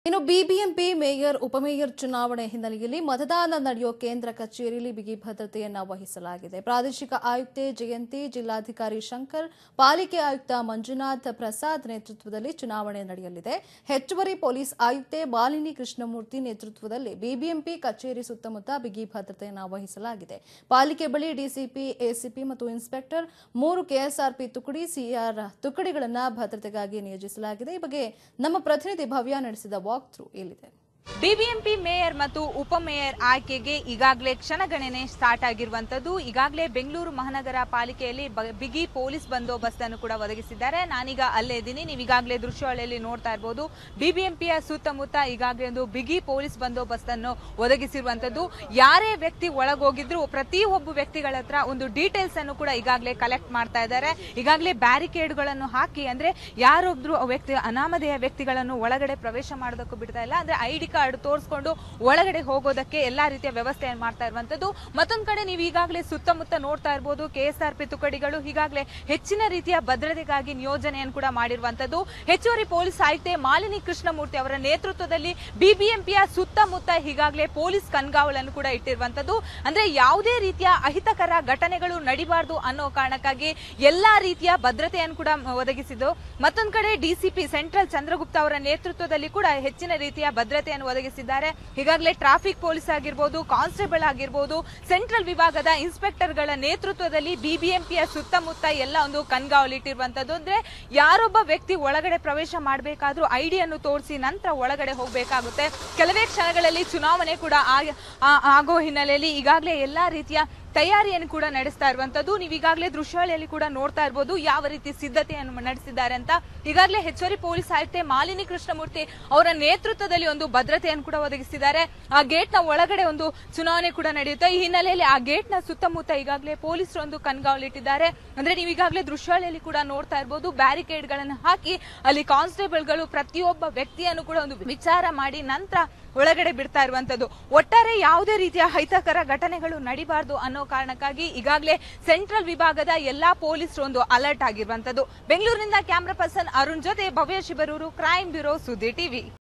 ಇನ್ನು BBMP mayor ಉಪಮೇಯರ್ ಚುನಾವಣೆ ಹಿನ್ನೆಲೆಯಲ್ಲಿ ಮತದಾನ ನಡೆಯುವ ಕೇಂದ್ರ ಕಚೇರಿಯಲ್ಲಿ ಬಿಗಿ ಭದ್ರತೆಯನ್ನ ವಹಿಸಲಾಗಿದೆ ಪ್ರಾದೇಶಿಕ ಆಯುಕ್ತೆ ಜಯಂತಿ ಜಿಲ್ಲಾಧಿಕಾರಿ ಶಂಕರ್ ಪಾಲಿಕೆ ಆಯುಕ್ತ ಮಂಜುನಾಥ್ ಪ್ರಸಾದ್ ನೇತೃತ್ವದಲ್ಲಿ ಚುನಾವಣೆ ನಡೆಯಲಿದೆ ಹೆಚ್ಚುವರಿ ಪೊಲೀಸ್ ಆಯುಕ್ತೆ ಮಾಲಿನಿ ಕೃಷ್ಣಮೂರ್ತಿ ನೇತೃತ್ವದಲ್ಲಿ ಬಿಬಿಎಂಪಿ ಕಚೇರಿ ಸುತ್ತಮುತ್ತ ಬಿಗಿ ಭದ್ರತೆಯನ್ನ ವಹಿಸಲಾಗಿದೆ ಪಾಲಿಕೆ ಬಳಿ ಡಿಸಿಪಿ ಎಸಿಪಿ ಮತ್ತು ಇನ್ಸ್ಪೆಕ್ಟರ್ ಮೂರು ಕೆಎಸ್ಆರ್ಪಿ ತುಕಡಿ ಸಿಆರ್ ತುಕಡಿಗಳನ್ನ ಭದ್ರತೆಗಾಗಿ ನಿಯೋಜಿಸಲಾಗಿದೆ ಈ ಬಗ್ಗೆ ನಮ್ಮ ಪ್ರತಿನಿಧಿ ಭವ್ಯ ನಡೆಸಿದ ವಾಕ್ ಥ್ರೂ ಇಲ್ಲಿದೆ ಬಿಬಿಎಂಪಿ ಮೇಯರ್ ಮತ್ತು ಉಪಮೇಯರ್ ಆಯ್ಕೆಗೆ ಈಗಾಗಲೇ ಕ್ಷಣಗಣನೆ ಸ್ಟಾರ್ಟ್ ಆಗಿರುವಂತದ್ದು ಈಗಾಗಲೇ ಬೆಂಗಳೂರು ಮಹಾನಗರ ಪಾಲಿಕೆಯಲ್ಲಿ ಬ- ಬಿಗಿ ಪೊಲೀಸ್ ಬಂದೋಬಸ್ತ್ ಅನ್ನು ಕೂಡ ಒದಗಿಸಿದ್ದಾರೆ ನಾನೀಗ ಅಲ್ಲೇ ಇದ್ದೀನಿ ನೀವು ಈಗಾಗಲೇ ದೃಶ್ಯಾವಳಿಯಲ್ಲಿ ನೋಡ್ತಾ ಇರಬಹುದು ಬಿಬಿಎಂಪಿಯ ಸುತ್ತಮುತ್ತ ಈಗಾಗಲೇ ಒಂದು ಬಿಗಿ ಪೊಲೀಸ್ ಬಂದೋಬಸ್ತ್ ಅನ್ನು ಒದಗಿಸಿರುವಂತದ್ದು ಯಾರೇ ವ್ಯಕ್ತಿ ಒಳಗೋಗಿದ್ರು ಪ್ರತಿ ಒಬ್ಬ ವ್ಯಕ್ತಿಗಳ ಹತ್ರ ಒಂದು ಡೀಟೇಲ್ಸ್ ಅನ್ನು ಕೂಡ ಈಗಾಗಲೇ ಕಲೆಕ್ಟ್ ಮಾಡ್ತಾ ಇದ್ದಾರೆ ಈಗಾಗಲೇ ಬ್ಯಾರಿಕೇಡ್ಗಳನ್ನು ಹಾಕಿ ಅಂದ್ರೆ ಯಾರೊಬ್ರು ಆ ವ್ಯಕ್ತಿ ಅನಾಮಧೇಯ ವ್ಯಕ್ತಿಗಳನ್ನು ಒಳಗಡೆ ಪ್ರವೇಶ ಮಾಡೋದಕ್ಕೂ ಬಿಡ್ತಾ ಇಲ್ಲ ಅಂದ್ರೆ ಐ ಡಿ ಕಾರ್ಡ್ ತೋರಿಸ್ಕೊಂಡು ಒಳಗಡೆ ಹೋಗೋದಕ್ಕೆ ಎಲ್ಲಾ ರೀತಿಯ ವ್ಯವಸ್ಥೆಯನ್ನು ಮಾಡ್ತಾ ಇರುವಂತದ್ದು ಮತ್ತೊಂದ್ ಕಡೆ ನೀವು ಈಗಾಗಲೇ ಸುತ್ತಮುತ್ತ ನೋಡ್ತಾ ಇರಬಹುದು ಕೆಎಸ್ಆರ್ಪಿ ತುಕಡಿಗಳು ಈಗಾಗಲೇ ಹೆಚ್ಚಿನ ರೀತಿಯ ಭದ್ರತೆಗಾಗಿ ನಿಯೋಜನೆಯನ್ನು ಕೂಡ ಮಾಡಿರುವಂತದ್ದು ಹೆಚ್ಚುವರಿ ಪೊಲೀಸ್ ಆಯುಕ್ತೆ ಮಾಲಿನಿ ಕೃಷ್ಣಮೂರ್ತಿ ಅವರ ನೇತೃತ್ವದಲ್ಲಿ ಬಿಬಿಎಂಪಿಯ ಸುತ್ತಮುತ್ತ ಈಗಾಗಲೇ ಪೊಲೀಸ್ ಕಣ್ಗಾವಲನ್ನು ಕೂಡ ಇಟ್ಟಿರುವಂತದ್ದು ಅಂದ್ರೆ ಯಾವುದೇ ರೀತಿಯ ಅಹಿತಕರ ಘಟನೆಗಳು ನಡಿಬಾರದು ಅನ್ನೋ ಕಾರಣಕ್ಕಾಗಿ ಎಲ್ಲಾ ರೀತಿಯ ಭದ್ರತೆಯನ್ನು ಕೂಡ ಒದಗಿಸಿದ್ದು ಮತ್ತೊಂದ್ ಕಡೆ ಡಿಸಿಪಿ ಸೆಂಟ್ರಲ್ ಚಂದ್ರಗುಪ್ತ ಅವರ ನೇತೃತ್ವದಲ್ಲಿ ಕೂಡ ಹೆಚ್ಚಿನ ರೀತಿಯ ಭದ್ರತೆಯನ್ನು ಒದಗಿಸಿದ್ದಾರೆ ಈಗಾಗಲೇ ಟ್ರಾಫಿಕ್ ಪೊಲೀಸ್ ಆಗಿರ್ಬೋದು ಕಾನ್ಸ್ಟೇಬಲ್ ಆಗಿರ್ಬೋದು ಸೆಂಟ್ರಲ್ ವಿಭಾಗದ ಇನ್ಸ್ಪೆಕ್ಟರ್ಗಳ ನೇತೃತ್ವದಲ್ಲಿ ಬಿಬಿಎಂಪಿಯ ಸುತ್ತಮುತ್ತ ಎಲ್ಲ ಒಂದು ಕಣ್ಗಾವಲಿಟ್ಟಿರುವಂತದ್ದು ಅಂದ್ರೆ ಯಾರೊಬ್ಬ ವ್ಯಕ್ತಿ ಒಳಗಡೆ ಪ್ರವೇಶ ಮಾಡಬೇಕಾದ್ರೂ ಐಡಿಯನ್ನು ತೋರಿಸಿ ನಂತರ ಒಳಗಡೆ ಹೋಗಬೇಕಾಗುತ್ತೆ ಕೆಲವೇ ಕ್ಷಣಗಳಲ್ಲಿ ಚುನಾವಣೆ ಕೂಡ ಆಗ- ಆ- ಆಗೋ ಹಿನ್ನೆಲೆಯಲ್ಲಿ ಈಗಾಗಲೇ ಎಲ್ಲಾ ರೀತಿಯ ತಯಾರಿಯನ್ನು ಕೂಡ ನಡೆಸ್ತಾ ಇರುವಂತದ್ದು ನೀವು ಈಗಾಗಲೇ ದೃಶ್ಯಾವಳಿಯಲ್ಲಿ ಕೂಡ ನೋಡ್ತಾ ಇರಬಹುದು ಯಾವ ರೀತಿ ಸಿದ್ಧತೆಯನ್ನು ನಡೆಸಿದ್ದಾರೆ ಅಂತ ಈಗಾಗಲೇ ಹೆಚ್ಚುವರಿ ಪೊಲೀಸ್ ಆಯುಕ್ತೆ ಮಾಲಿನಿ ಕೃಷ್ಣಮೂರ್ತಿ ಅವರ ನೇತೃತ್ವದಲ್ಲಿ ಒಂದು ಭದ್ರತೆಯನ್ನು ಕೂಡ ಒದಗಿಸಿದ್ದಾರೆ ಆ ಗೇಟ್ ನ ಒಳಗಡೆ ಒಂದು ಚುನಾವಣೆ ಕೂಡ ನಡೆಯುತ್ತೆ ಈ ಹಿನ್ನೆಲೆಯಲ್ಲಿ ಆ ಗೇಟ್ ನ ಸುತ್ತಮುತ್ತ ಈಗಾಗಲೇ ಪೊಲೀಸರು ಒಂದು ಕಣ್ಗಾವಲಿಟ್ಟಿದ್ದಾರೆ ಅಂದ್ರೆ ನೀವು ಈಗಾಗಲೇ ದೃಶ್ಯಾವಳಿಯಲ್ಲಿ ಕೂಡ ನೋಡ್ತಾ ಇರಬಹುದು ಬ್ಯಾರಿಕೇಡ್ ಗಳನ್ನು ಹಾಕಿ ಅಲ್ಲಿ ಕಾನ್ಸ್ಟೇಬಲ್ಗಳು ಪ್ರತಿಯೊಬ್ಬ ವ್ಯಕ್ತಿಯನ್ನು ಕೂಡ ಒಂದು ವಿಚಾರ ಮಾಡಿ ನಂತರ ಒಳಗಡೆ ಬಿಡ್ತಾ ಇರುವಂತದ್ದು ಒಟ್ಟಾರೆ ಯಾವುದೇ ರೀತಿಯ ಅಹಿತಕರ ಘಟನೆಗಳು ನಡಿಬಾರದು ಅನ್ನೋ ಕಾರಣಕ್ಕಾಗಿ ಈಗಾಗಲೇ ಸೆಂಟ್ರಲ್ ವಿಭಾಗದ ಎಲ್ಲಾ ಪೊಲೀಸರು ಒಂದು ಅಲರ್ಟ್ ಆಗಿರುವಂತದ್ದು ಬೆಂಗಳೂರಿನಿಂದ ಕ್ಯಾಮ್ರಾ ಪರ್ಸನ್ ಅರುಣ್ ಜೊತೆ Bhavya Shibaruru crime bureau Suddi TV